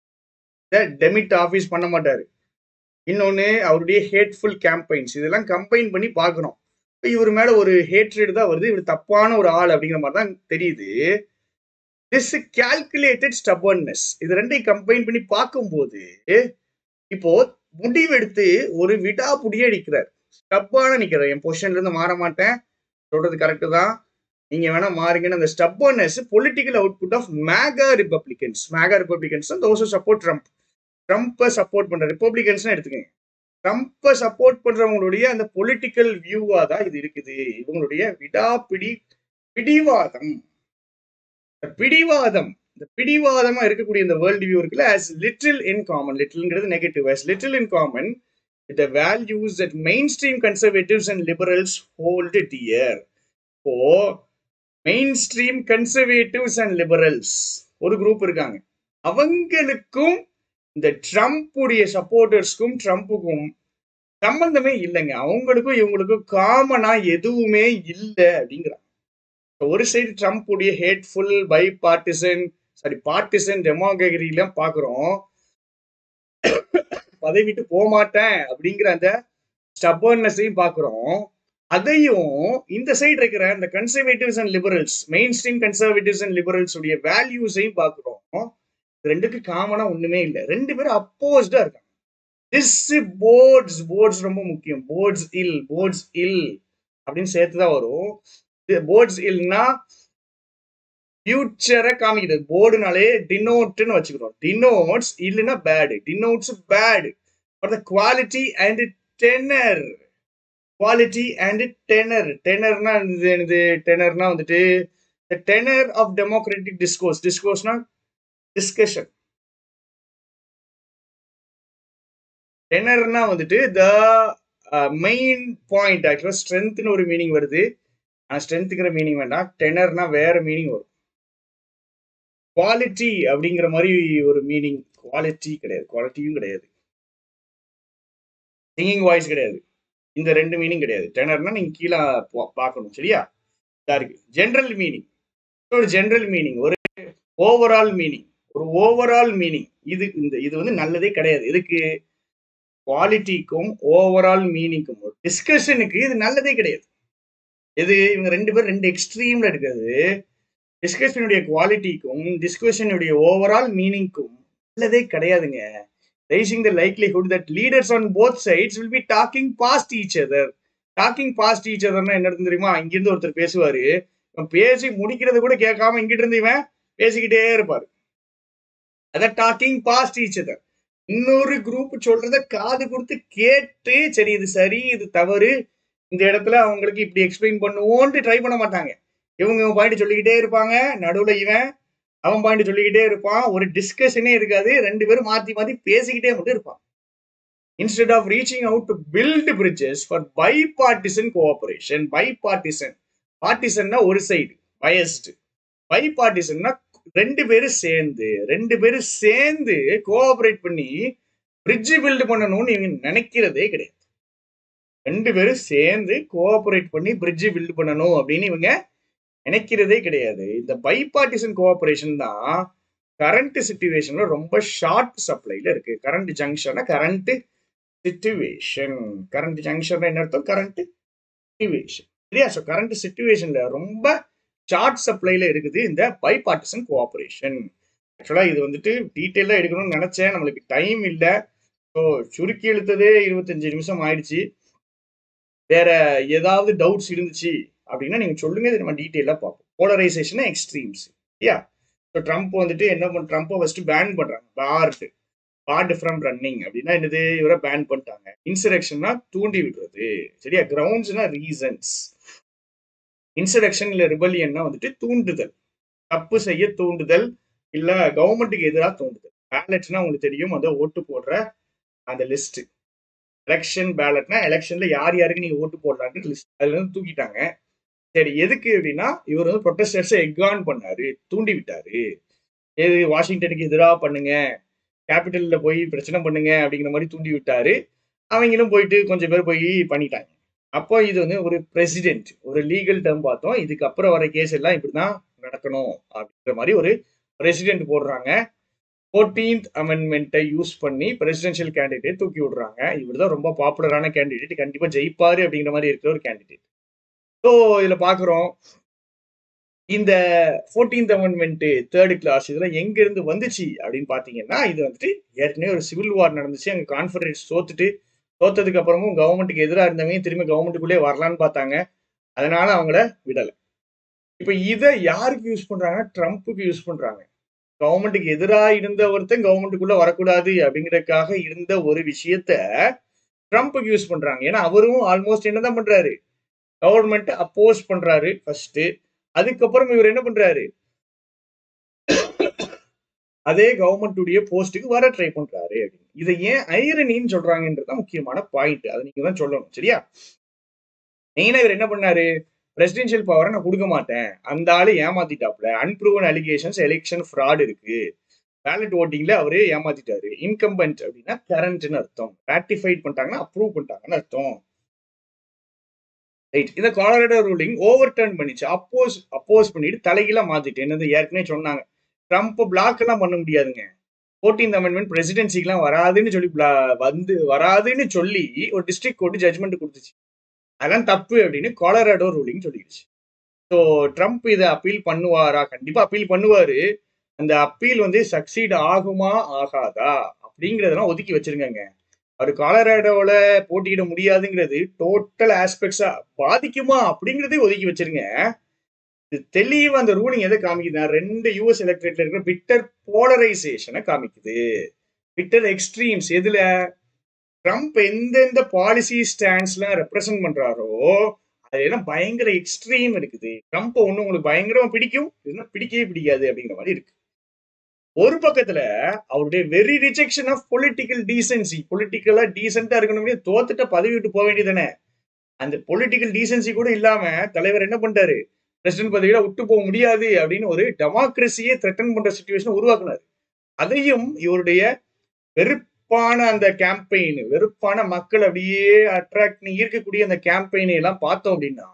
Speaker 1: டெமிட் ஆபீஸ் பண்ண மாட்டாரு இன்னொன்னு அவருடைய ஹேட்ஃபுல் கேம்பெயின்ஸ் இதெல்லாம் கம்பைன் பண்ணி பார்க்கணும் இப்ப இவர் மேல ஒரு ஹேட்ரேட் தான் வருது இவர் தப்பான ஒரு ஆள் அப்படிங்கிற மாதிரி தான் தெரியுது திஸ் கால்குலேட்டட் ஸ்டபர்னஸ் இது ரெண்டையும் கம்பைன் பண்ணி பார்க்கும்போது இப்போ முடிவெடுத்து ஒரு விடாப்புடியே நிக்கிறார் ஸ்டப்பான நிக்கிறார் என் பொசிஷன்ல இருந்து மாற மாட்டேன் சொல்றது கரெக்டு தான் நீங்க வேணா மாறுங்கன்னு அந்த stubbornness political output of MAGA Republicans MAGA Republicans தான் தோசை சப்போர்ட் ட்ரம்ப் ட்ரம்ப்பை சப்போர்ட் பண்ற ரிப்பப்ளிகன்ஸ் எடுத்துக்கங்க ட்ரம்ப்பை சப்போர்ட் பண்றவங்களுடைய அந்த பொலிட்டிக்கல் வியூவா தான் இது இருக்குது இவங்களுடைய விடாப்பிடி பிடிவாதம் இந்த பிடிவாதம் இந்த பிடிவாதமா இருக்கக்கூடிய இந்த வேர்ல்டு வியூ இருக்குல்ல as லிட்டில் இன் காமன் லிட்டில்ங்கிறது negative as little in common with the values that mainstream conservatives and liberals hold dear இப்போ mainstream conservatives and liberals ஒரு குரூப் இருக்காங்க அவங்களுக்கும் இந்த ட்ரம்ப்புடைய சப்போர்ட்டர்ஸ்க்கும் ட்ரம்ப்புக்கும் சம்பந்தமே இல்லைங்க அவங்களுக்கும் இவங்களுக்கும் காமனா எதுவுமே இல்லை அப்படிங்கிறாங்க ஒரு சைடு ட்ரம்ப்புடைய hateful bipartisan sorry partisan டெமோகிரிலாம் பாக்குறோம் பதவி விட்டு போக மாட்டேன் அப்படிங்கிற அந்த ஸ்டபர்னஸையும் பாக்குறோம் அதையும் இந்த சைடு இருக்கிற இந்த conservatives and liberals mainstream conservatives and liberals உடைய வேல்யூஸையும் பாக்குறோம் ரெண்டுக்கு காமனா ஒண்ணுமே இல்லை ரெண்டு பேரும் அப்போஸ்டா இருக்காங்க திஸ் போர்ட்ஸ் போர்ட்ஸ் ரொம்ப முக்கியம் போர்ட்ஸ் இல் போர்ட்ஸ் இல் அப்படின்னு சேர்த்து தான் வரும் போர்ட்ஸ் இல்னா ஃபியூச்சரை காமிக்கிறது போர்டுனாலே டினோட்னு வச்சுக்கிறோம் டினோட்ஸ் இல்லைன்னா bad denotes bad for the quality and tenor quality and tenor டெனர்னா இது என்னது டெனர்னா வந்துட்டு the tenor of democratic discourse டிஸ்கோர்ஸ்னா டிஸ்கஷன் டெனர்னா வந்துட்டு த மெயின் பாயிண்ட் ஆக்சுவலாக ஸ்ட்ரென்த்னு ஒரு மீனிங் வருது ஆனால் ஸ்ட்ரென்த்துங்கிற மீனிங் வேண்டாம் டெனர்னா வேற மீனிங் வரும் குவாலிட்டி அப்படிங்கிற மாதிரி ஒரு மீனிங் குவாலிட்டி கிடையாது குவாலிட்டியும் கிடையாது சிங்கிங் வாய்ஸ் கிடையாது இந்த ரெண்டு மீனிங் கிடையாது டெனர்னா நீங்க கீழே பா- பார்க்கணும் சரியா இதா இருக்கு ஜென்ரல் மீனிங் ஒரு ஜென்ரல் மீனிங் ஒரு ஓவரால் மீனிங் ஒரு ஓவரால் மீனிங் இது இந்த இது வந்து நல்லதே கிடையாது இதுக்கு குவாலிட்டிக்கும் ஓவரால் மீனிங்க்கும் ஒரு டிஸ்கஷனுக்கு இது நல்லதே கிடையாது இது இவங்க ரெண்டு பேரும் ரெண்டு எக்ஸ்ட்ரீம்ல இருக்கிறது டிஸ்கஷனுடைய குவாலிட்டிக்கும் டிஸ்கஷனுடைய ஓவரால் மீனிங்க்கும் நல்லதே கிடையாதுங்க raising the likelihood that leaders on both sides will be talking past each other talking past each otherனா என்ன அர்த்தம் தெரியுமா இங்கிருந்து ஒருத்தர் பேசுவாரு இவன் பேசி முடிக்கிறது கூட கேட்காம இங்கிட்டு இருந்து இவன் பேசிக்கிட்டே இருப்பாரு அதான் டாக்கிங் பாஸ்ட் each other இன்னொரு குரூப் சொல்றத காது கொடுத்து கேட்டு சரி இது சரி இது தவறு இந்த இடத்துல அவங்களுக்கு இப்படி எக்ஸ்பிளைன் பண்ணுவோன்ட்டு ட்ரை பண்ண மாட்டாங்க இவங்க பாயிண்ட் சொல்லிக்கிட்டே இருப்பாங்க நடுவுல இவன் அவன் பாயிண்ட் சொல்லிக்கிட்டே இருப்பான் ஒரு டிஸ்கஷனே இருக்காது ரெண்டு பேரும் மாத்தி மாத்தி பேசிக்கிட்டே மட்டும் இருப்பான் instead of reaching out to build bridges for bipartisan cooperation bipartisan பார்ட்டிசன்னா ஒரு சைடு பயஸ்டு பை பார்ட்டிசன்னா ரெண்டு பேரும் சேர்ந்து ரெண்டு பேரும் சேர்ந்து கோஆபரேட் பண்ணி பிரிட்ஜ் பில்ட் பண்ணணும்னு இவங்க நினைக்கிறதே கிடையாது ரெண்டு பேரும் சேர்ந்து கோஆபரேட் பண்ணி பிரிட்ஜ் பில்ட் பண்ணணும் அப்படின்னு இவங்க நினைக்கிறதே கிடையாது இந்த பைபார்ட்டிசன் கோஆபரேஷன் தான் கரண்ட் சுச்சுவேஷன்ல ரொம்ப ஷார்ட் சப்ளைல இருக்கு current junction current situation current junction என்ன அர்த்தம் கரண்ட் சிச்சுவேஷன் சரியா ஸோ கரண்ட் சுச்சுவேஷன்ல ரொம்ப ஷார்ட் சப்ளைல இருக்குது இந்த பைபார்ட்டிசன் கோஆபரேஷன் ஆக்சுவலா இது வந்துட்டு டீட்டெயிலாக எடுக்கணும்னு நினைச்சேன் நம்மளுக்கு டைம் இல்லை ஸோ சுருக்கி எழுத்ததே இருபத்தஞ்சு நிமிஷம் ஆயிடுச்சு வேற ஏதாவது டவுட்ஸ் இருந்துச்சு அப்படின்னா நீங்க சொல்லுங்க இதை நம்ம டீட்டெயிலாக பார்ப்போம் போலரைசேஷன் எக்ஸ்ட்ரீம்ஸ் யா ஸோ ட்ரம்ப் வந்துட்டு என்ன பண்ண ட்ரம்ப்பை ஃபர்ஸ்ட் பேன் பண்றாங்க பார்டு பார்டு ஃப்ரம் ரன்னிங் அப்படின்னா என்னது இவரை பேன் பண்ணிட்டாங்க இன்சரக்ஷன்னா தூண்டி விடுறது சரியா கிரவுண்ட்ஸ்னா ரீசன்ஸ் இன்சரக்ஷன் இல்ல ரிபலியன்னா வந்துட்டு தூண்டுதல் தப்பு செய்ய தூண்டுதல் இல்ல கவர்மெண்ட்டுக்கு எதிராக தூண்டுதல் பேலட்னா உங்களுக்கு தெரியும் அந்த ஓட்டு போடுற அந்த லிஸ்ட் எலெக்ஷன் பேலட்னா எலெக்ஷன்ல யார் யாருக்கு நீங்க ஓட்டு போடலான்னு லிஸ்ட் அதுல இருந்து தூக்கிட்டாங்க சரி எதுக்கு அப்படின்னா இவர் வந்து ப்ரொட்டஸ்டர்ஸை எக்ஸான் பண்ணாரு தூண்டி விட்டாரு எது வாஷிங்டனுக்கு எதிராக பண்ணுங்க கேபிட்டல்ல போய் பிரச்சனை பண்ணுங்க அப்படிங்கிற மாதிரி தூண்டி விட்டாரு அவங்களும் போயிட்டு கொஞ்சம் பேர் போய் பண்ணிட்டாங்க அப்போ இது வந்து ஒரு பிரசிடென்ட் ஒரு லீகல் டேர்ம் பார்த்தோம் இதுக்கப்புறம் வர கேஸ் எல்லாம் இப்படிதான் நடக்கணும் அப்படிங்கிற மாதிரி ஒரு பிரசிடென்ட் போடுறாங்க ஃபோர்டீன்த் அமெண்ட்மெண்ட்டை யூஸ் பண்ணி பிரசிடென்ஷியல் கேண்டிடேட் தூக்கி விடுறாங்க இவர் தான் ரொம்ப பாப்புலரான கேண்டிடேட் கண்டிப்பா ஜெயிப்பாரு அப்படிங்கிற மாதிரி இருக்கிற ஒரு கேண்டிடேட் ஸோ இதுல பாக்குறோம் இந்த ஃபோர்டீன்த் அமெண்ட்மெண்ட் தேர்ட் கிளாஸ் இதெல்லாம் எங்க இருந்து வந்துச்சு அப்படின்னு பாத்தீங்கன்னா இது வந்துட்டு ஏற்கனவே ஒரு சிவில் வார் நடந்துச்சு அங்க கான்ஃபரன்ஸ் தோத்துட்டு தோத்ததுக்கு அப்புறமும் கவர்மெண்ட்டுக்கு எதிராக இருந்தவங்க திரும்பி கவர்மெண்ட்டுக்குள்ளே வரலான்னு பார்த்தாங்க அதனால அவங்கள விடலை இப்போ இதை யாருக்கு யூஸ் பண்றாங்கன்னா ட்ரம்ப்புக்கு யூஸ் பண்றாங்க கவர்மெண்ட்டுக்கு எதிராக இருந்த ஒருத்தன் கவர்மெண்ட்டுக்குள்ள வரக்கூடாது அப்படிங்கறதுக்காக இருந்த ஒரு விஷயத்த ட்ரம்ப்புக்கு யூஸ் பண்றாங்க ஏன்னா அவரும் ஆல்மோஸ்ட் என்னதான் பண்றாரு கவர்மெண்ட் அப்போஸ் பண்றாரு ஃபர்ஸ்ட் அதுக்கப்புறம் இவர் என்ன பண்றாரு அதே கவர்மெண்ட்டுடைய போஸ்ட்டுக்கு வர ட்ரை பண்றாரு அப்படின்னு இதை ஏன் ஐரனின்னு சொல்றாங்கன்றது முக்கியமான பாயிண்ட் அதை நீங்க தான் சொல்லணும் சரியா மெயினா இவர் என்ன பண்ணாரு பிரசிடென்ஷியல் பவரை நான் கொடுக்க மாட்டேன் அந்த ஆளு ஏமாத்திட்டாப்ல அன்ப்ரூவன் அலிகேஷன்ஸ் எலெக்ஷன் ஃப்ராட் இருக்கு பேலட் ஓட்டிங்ல அவரு ஏமாத்திட்டாரு இன்கம்பன்ட் அப்படின்னா கரண்ட்னு அர்த்தம் ராட்டிஃபைட் பண்ணிட்டாங்கன்னா அப்ரூவ் பண்ணிட்டாங்கன்னு அர்த்தம் ரைட் இந்த காலரேடோ ரூலிங் ஓவர் டர்ன் பண்ணிச்சு அப்போஸ் அப்போஸ் பண்ணிட்டு தலைகீழ மாத்திட்டு என்னது ஏற்கனவே சொன்னாங்க ட்ரம்ப் பிளாக் எல்லாம் பண்ண முடியாதுங்க ஃபோர்டீன்த் அமெண்ட்மெண்ட் பிரசிடென்சிக்கெல்லாம் வராதுன்னு சொல்லி வந்து வராதுன்னு சொல்லி ஒரு டிஸ்ட்ரிக்ட் கோர்ட் ஜட்மெண்ட் கொடுத்துச்சு அதெல்லாம் தப்பு அப்படின்னு கொலராடோ ரூலிங் சொல்லிடுச்சு ஸோ ட்ரம்ப் இதை அப்பீல் பண்ணுவாரா கண்டிப்பா அப்பீல் பண்ணுவாரு அந்த அப்பீல் வந்து சக்சீட் ஆகுமா ஆகாதா அப்படிங்கிறதெல்லாம் ஒதுக்கி வச்சிருக்காங்க அவர் காலராடோவில் போட்டியிட முடியாதுங்கிறது டோட்டல் ஆஸ்பெக்ட்ஸா பாதிக்குமா அப்படிங்கிறதே ஒதுக்கி வச்சிருங்க இது தெளிவா அந்த ரூலிங் எதை காமிக்குதுன்னா ரெண்டு யூஎஸ் எலக்ட்ரேட்ல இருக்கிற பிட்டர் போலரைசேஷனை காமிக்குது பிட்டர் எக்ஸ்ட்ரீம்ஸ் எதுல ட்ரம்ப் எந்தெந்த பாலிசி ஸ்டாண்ட்ஸ்லாம் ரெப்ரசென்ட் பண்றாரோ அது எல்லாம் பயங்கர எக்ஸ்ட்ரீம் இருக்குது ட்ரம்ப் ஒண்ணு உங்களுக்கு பயங்கரமா பிடிக்கும் இல்லைன்னா பிடிக்கவே பிடிக்காது அப்படிங்கிற மாதிரி இருக்கு ஒரு பக்கத்துல அவருடைய very rejection of political decency பொலிட்டிக்கலா டீசென்டா இருக்கணும் தோத்துட்ட பதவி விட்டு போக வேண்டியதானே அந்த பொலிட்டிக்கல் டீசென்சி கூட இல்லாம தலைவர் என்ன பண்ணிட்டாரு பிரசிடன்ட் பதவியில விட்டு போக முடியாது அப்படின்னு ஒரு டெமோக்ரஸியே த்ரெட்டன் பண்ற சுச்சுவேஷன் உருவாக்குனாரு அதையும் இவருடைய வெறுப்பான அந்த கேம்பெயின் வெறுப்பான மக்கள் அப்படியே அட்ராக்ட் ஈர்க்கக்கூடிய அந்த கேம்பெயினை எல்லாம் பார்த்தோம் அப்படின்னா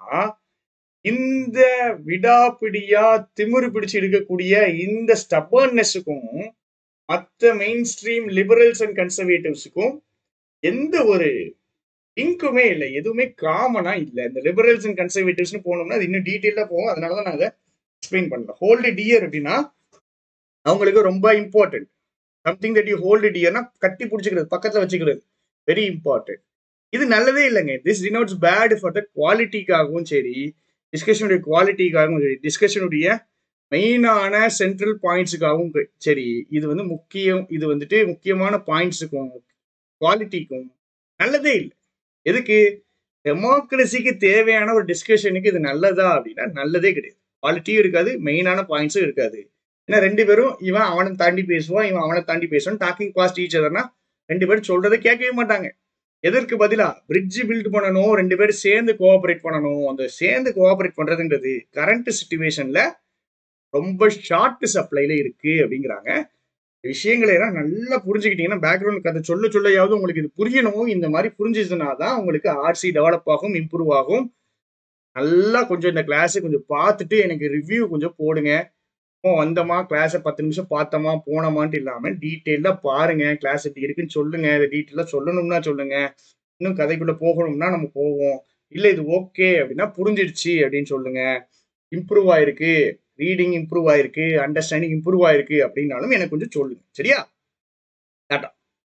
Speaker 1: இந்த விடாப்பிடியா திமிரு பிடிச்சு இருக்கக்கூடிய இந்த ஸ்டபர்னஸுக்கும் மற்ற மெயின் ஸ்ட்ரீம் லிபரல்ஸ் அண்ட் கன்சர்வேட்டிவ்ஸுக்கும் எந்த ஒரு லிங்க்குமே இல்லை எதுவுமே காமனா இல்லை இந்த லிபரல்ஸ் அண்ட் கன்சர்வேட்டிவ்ஸ்னு போனோம்னா அது இன்னும் டீட்டெயிலாக போகும் அதனால தான் நான் அதை எக்ஸ்பிளைன் பண்ணல ஹோல்டு டியர் அப்படின்னா அவங்களுக்கு ரொம்ப important something that you hold டியர்னா கட்டி பிடிச்சிக்கிறது பக்கத்தில் வச்சுக்கிறது வெரி இம்பார்ட்டன்ட் இது நல்லதே இல்லைங்க this denotes bad for the குவாலிட்டிக்காகவும் சரி டிஸ்கஷனுடைய குவாலிட்டிக்காகவும் சரி டிஸ்கஷனுடைய மெயினான சென்ட்ரல் பாயிண்ட்ஸுக்காகவும் சரி இது வந்து முக்கியம் இது வந்துட்டு முக்கியமான பாயிண்ட்ஸுக்கும் குவாலிட்டிக்கும் நல்லதே இல்லை எதுக்கு டெமோக்ரஸிக்கு தேவையான ஒரு டிஸ்கஷனுக்கு இது நல்லதா அப்படின்னா நல்லதே கிடையாது குவாலிட்டியும் இருக்காது மெயினான பாயிண்ட்ஸும் இருக்காது ஏன்னா ரெண்டு பேரும் இவன் அவனை தாண்டி பேசுவான் இவன் அவனை தாண்டி பேசுவான் டாக்கிங் பாஸ்ட் ஈச் அதர்னா ரெண்டு பேரும் சொல்றதை கேட்கவே மாட்டாங்க எதற்கு பதிலா பிரிட்ஜ் பில்ட் பண்ணணும் ரெண்டு பேரும் சேர்ந்து கோஆபரேட் பண்ணணும் அந்த சேர்ந்து கோஆபரேட் பண்றதுங்கிறது கரண்ட் சுச்சுவேஷன்ல ரொம்ப ஷார்ட் சப்ளைல இருக்கு அப்படிங்கிறாங்க விஷயங்களை எல்லாம் நல்லா புரிஞ்சுக்கிட்டீங்கன்னா பேக்ரவுண்ட் கதை சொல்ல சொல்லையாவது உங்களுக்கு இது புரியணும் இந்த மாதிரி புரிஞ்சிச்சுனா தான் உங்களுக்கு ஆர்சி டெவலப் ஆகும் இம்ப்ரூவ் ஆகும் நல்லா கொஞ்சம் இந்த கிளாஸை கொஞ்சம் பார்த்துட்டு எனக்கு ரிவ்யூ கொஞ்சம் போடுங்க சும்மா வந்தோமா கிளாஸை பத்து நிமிஷம் பார்த்தோமா போனோமான்ட்டு இல்லாம டீட்டெயிலா பாருங்க கிளாஸ் எப்படி இருக்குன்னு சொல்லுங்க இதை டீட்டெயிலா சொல்லணும்னா சொல்லுங்க இன்னும் கதைக்குள்ள போகணும்னா நம்ம போவோம் இல்ல இது ஓகே அப்படின்னா புரிஞ்சிடுச்சு அப்படின்னு சொல்லுங்க இம்ப்ரூவ் ஆயிருக்கு ரீடிங் இம்ப்ரூவ் ஆயிருக்கு அண்டர்ஸ்டாண்டிங் இம்ப்ரூவ் ஆயிருக்கு அப்படின்னாலும் எனக்கு கொஞ்சம் சொல்லுங்க சரியா டாட்டா